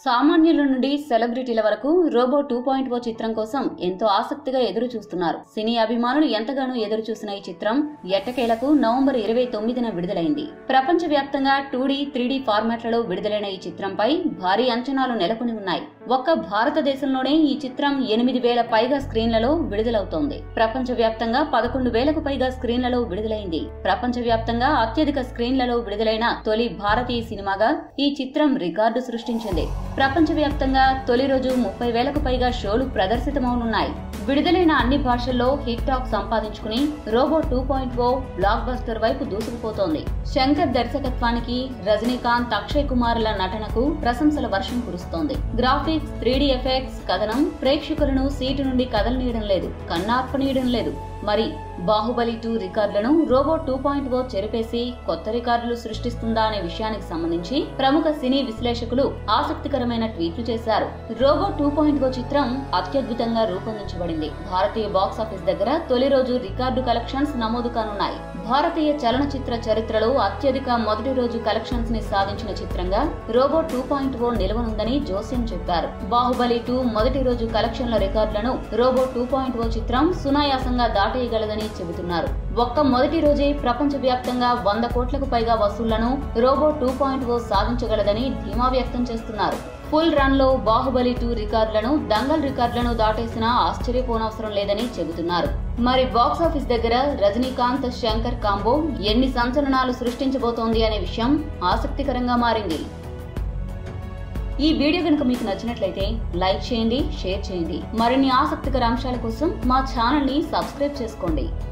సామాన్యుల నుండి సెలబ్రిటీల వరకు రోబో టూ పాయింట్ ఓ చిత్రం కోసం ఎంతో ఆసక్తిగా ఎదురు చూస్తున్నారు సినీ అభిమానులు ఎంతగానో ఎదురు చూసిన ఈ చిత్రం ఎట్టకేలకు నవంబర్ ఇరవై తొమ్మిదిన విడుదలైంది ప్రపంచ వ్యాప్తంగా టూ డి త్రీ డి ఫార్మాట్లలో విడుదలైన ఈ చిత్రంపై భారీ అంచనాలు నెలకొని ఉన్నాయి ఒక్క భారతదేశంలోనే ఈ చిత్రం ఎనిమిది వేల పైగా స్క్రీన్లలో విడుదలవుతోంది ప్రపంచ వ్యాప్తంగా పదకొండు వేలకు పైగా స్క్రీన్లలో విడుదలైంది ప్రపంచ వ్యాప్తంగా అత్యధిక స్క్రీన్లలో విడుదలైన తొలి భారతీయ సినిమాగా ఈ చిత్రం రికార్డు సృష్టించింది ప్రపంచ వ్యాప్తంగా తొలి రోజు ముప్పై వేలకు పైగా షోలు ప్రదర్శితమవునున్నాయి విడుదలైన అన్ని భాషల్లో హిట్ టాక్ సంపాదించుకుని Robo two point O blockbuster వైపు దూసుకుపోతోంది శంకర్ దర్శకత్వానికి రజనీకాంత్ అక్షయ్ కుమార్ల నటనకు ప్రశంసల వర్షం కురుస్తోంది గ్రాఫిక్స్ త్రీడీ ఎఫెక్ట్స్ కథనం ప్రేక్షకులను సీటు నుండి కదలనీయడం లేదు కన్నార్పనీయడం లేదు మరి బాహుబలి టూ రికార్డులను రోబో టూ పాయింట్ ఓ చెరిపేసి కొత్త రికార్డులు సృష్టిస్తుందా అనే విషయానికి సంబంధించి ప్రముఖ సినీ విశ్లేషకులు ఆసక్తికరమైన ట్వీట్లు చేశారు రోబో టూ పాయింట్ ఓ చిత్రం అత్యద్భుతంగా రూపొందించబడింది భారతీయ బాక్స్ ఆఫీస్ దగ్గర తొలి రోజు రికార్డు కలెక్షన్స్ నమోదు కానున్నాయి భారతీయ చలనచిత్ర చరిత్రలో అత్యధిక మొదటి రోజు కలెక్షన్స్ ని సాధించిన చిత్రంగా రోబో టూ పాయింట్ ఓ నిలవనుందని జోస్యం చెప్పారు బాహుబలి టూ మొదటి రోజు కలెక్షన్ల రికార్డులను రోబో టూ పాయింట్ ఓ చిత్రం సునాయాసంగా దాటేయగలదని చెబుతున్నారు ఒక్క మొదటి రోజే ప్రపంచ వ్యాప్తంగా వంద కోట్లకు పైగా వసూళ్లను రోబో టూ పాయింట్ ఓ సాధించగలదని ధీమా వ్యక్తం చేస్తున్నారు ఫుల్ రన్ లో బాహుబలి టూ రికార్డులను దంగల్ రికార్డులను దాటేసినా ఆశ్చర్యపోనవసరం లేదని చెబుతున్నారు మరి బాక్స్ ఆఫీస్ దగ్గర రజనీకాంత్ శంకర్ కాంబో ఎన్ని సంచలనాలు సృష్టించబోతోంది అనే విషయం ఆసక్తికరంగా మారింది ఈ వీడియో కనుక మీకు నచ్చినట్లయితే లైక్ చేయండి షేర్ చేయండి మరిన్ని ఆసక్తికర అంశాల కోసం మా ఛానల్ ని సబ్స్క్రైబ్ చేసుకోండి